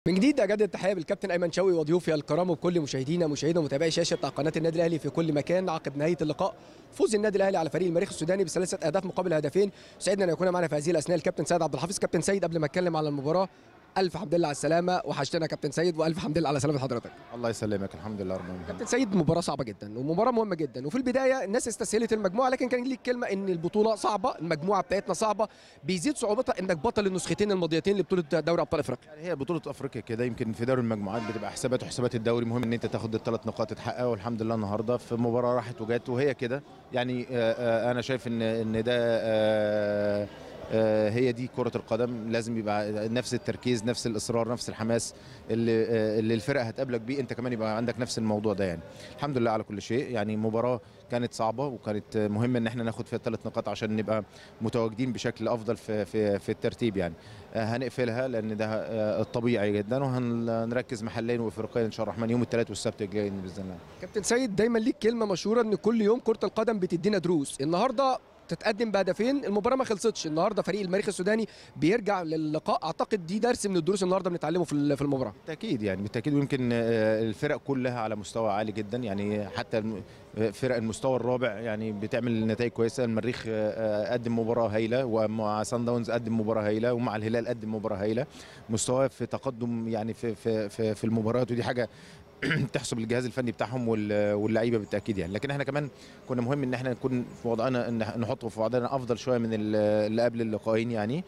من جديد اجدد التحيه بالكابتن ايمن شوقي وضيوفي الكرام وبكل مشاهدينا مشاهدينا ومتابعي شاشه قناه النادي الاهلي في كل مكان عقب نهايه اللقاء فوز النادي الاهلي على فريق المريخ السوداني بثلاثه اهداف مقابل هدفين سعدنا ان يكون معنا في هذه الاثناء الكابتن سيد عبد الحفيظ كابتن سيد قبل ما اتكلم على المباراه الف حمد لله على السلامه وحشتنا كابتن سيد والف حمد لله على سلامه حضرتك الله يسلمك الحمد لله رب العالمين كابتن سيد مباراه صعبه جدا ومباراه مهمه جدا وفي البدايه الناس استسهلت المجموعه لكن كان ليك كلمه ان البطوله صعبه المجموعه بتاعتنا صعبه بيزيد صعوبتها انك بطل النسختين الماضيتين لبطوله دوري ابطال افريقيا يعني هي بطولة افريقيا كده يمكن في دوري المجموعات بتبقى حسابات وحسابات الدوري مهم ان انت تاخد الثلاث نقاط تتحقق والحمد لله النهارده في مباراة راحت وجت وهي كده يعني آه، آه، انا شايف ان ان ده آه، آه، هي دي كرة القدم لازم يبقى نفس التركيز نفس الإصرار نفس الحماس اللي آه، اللي الفرقة هتقابلك بيه أنت كمان يبقى عندك نفس الموضوع ده يعني الحمد لله على كل شيء يعني مباراة كانت صعبة وكانت مهمة إن احنا ناخد فيها الثلاث نقاط عشان نبقى متواجدين بشكل أفضل في في في الترتيب يعني آه، هنقفلها لأن ده آه، الطبيعي جدا وهنركز محليا وافريقيا إن شاء الله الرحمن يوم الثلاث والسبت الجايين بإذن الله كابتن سيد دايما ليك كلمه مشهوره ان كل يوم كره القدم بتدينا دروس النهارده تتقدم بهدفين المباراه ما خلصتش النهارده فريق المريخ السوداني بيرجع للقاء اعتقد دي درس من الدروس النهارده بنتعلمه في ال- في المباراه بالتاكيد يعني بالتاكيد ويمكن آه، الفرق كلها على مستوى عالي جدا يعني حتى الم- آه، فرق المستوى الرابع يعني بتعمل نتائج كويسه المريخ آه، آه، قدم مباراه هايله ومع سان داونز قدم مباراه هايله ومع الهلال قدم مباراه هايله مستواه في تقدم يعني في في في, في المباريات ودي حاجه تحسب الجهاز الفني بتاعهم وال- واللعيبه بالتاكيد يعني لكن احنا كمان كنا مهم ان احنا نكون في وضعنا ان نحط في وضعنا افضل شويه من ال- اللي قبل اللقاءين يعني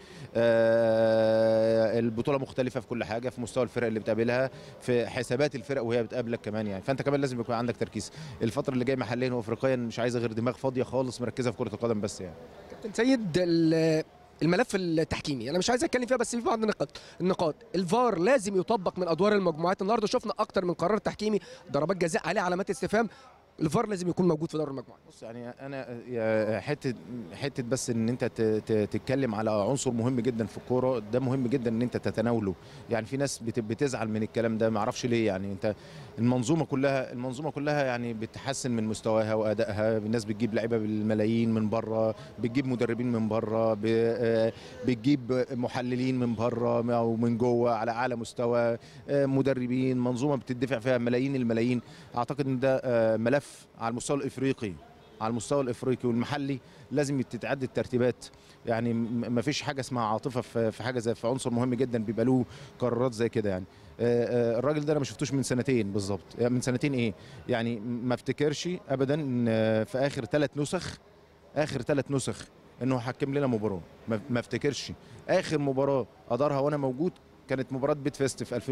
آه، البطوله مختلفه في كل حاجه في مستوى الفرق اللي بتقابلها في حسابات الفرق وهي بتقابلك كمان يعني فانت كمان لازم يكون عندك تركيز الفتره اللي جايه محليا وافريقيا مش عايزه غير دماغ فاضيه خالص مركزه في كره القدم بس يعني كابتن سيد ال- الملف التحكيمي انا مش عايز اتكلم فيها بس في بعض النقاط النقاط الفار لازم يطبق من ادوار المجموعات النهارده شفنا اكتر من قرار تحكيمي ضربات جزاء عليه علامات استفهام الفار لازم يكون موجود في دور المجموعات بص يعني انا يا حته حته بس ان انت ت- ت- تتكلم على عنصر مهم جدا في الكوره ده مهم جدا ان انت تتناوله يعني في ناس بت- بتزعل من الكلام ده ما اعرفش ليه يعني انت المنظومه كلها المنظومه كلها يعني بتحسن من مستواها وادائها الناس بتجيب لعيبه بالملايين من بره بتجيب مدربين من بره ب- آه، بتجيب محللين من بره او من جوه على اعلى مستوى آه، مدربين منظومه بتدفع فيها ملايين الملايين اعتقد ان ده آه، ملف على المستوى الافريقي على المستوى الافريقي والمحلي لازم تتعدد الترتيبات يعني ما فيش حاجه اسمها عاطفه في في حاجه زي في عنصر مهم جدا بيبقى له قرارات زي كده يعني آه، آه، الراجل ده انا ما شفتوش من سنتين بالظبط يعني من سنتين ايه يعني ما افتكرش ابدا ان آه، في اخر ثلاث نسخ اخر ثلاث نسخ انه حكم لنا مباراه ما ما افتكرش اخر مباراه ادارها وانا موجود كانت مباراه بيت فيست في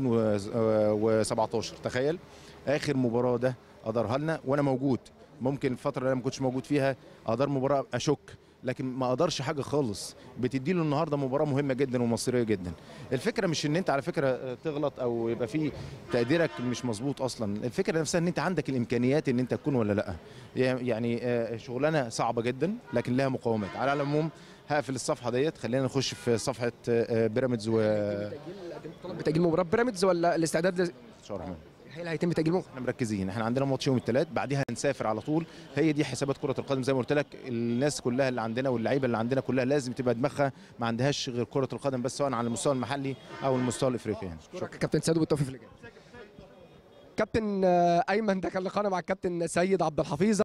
2017 تخيل اخر مباراه ده ادارها لنا وانا موجود ممكن الفتره اللي انا ما كنتش موجود فيها ادار مباراه اشك لكن ما قدرش حاجه خالص بتدي له النهارده مباراه مهمه جدا ومصيريه جدا الفكره مش ان انت على فكره آه، تغلط او يبقى في تقديرك مش مظبوط اصلا الفكره نفسها ان انت عندك الامكانيات ان انت تكون ولا لا يعني آه، شغلانه صعبه جدا لن لها مقاومات على العموم هقفل الصفحه ديت خلينا نخش في صفحه آه، آه، بيراميدز و طلب بتاجيل مباراه بيراميدز ولا الاستعداد ل- إن شاء الله الرحمن. هل هيتم تاجيل مباراه احنا مركزين احنا عندنا ماتش يوم الثلاث بعديها هنسافر على طول هي دي حسابات كره القدم زي ما قلت لك الناس كلها اللي عندنا واللعيبه اللي عندنا كلها لازم تبقى دماغها ما عندهاش غير كره القدم بس سواء على المستوى المحلي او المستوى الافريقي يعني شكرا كابتن سيد وبالتوفيق في اللي جاي كابتن آه، ايمن ده كان لقاءنا مع الكابتن سيد عبد الحفيظ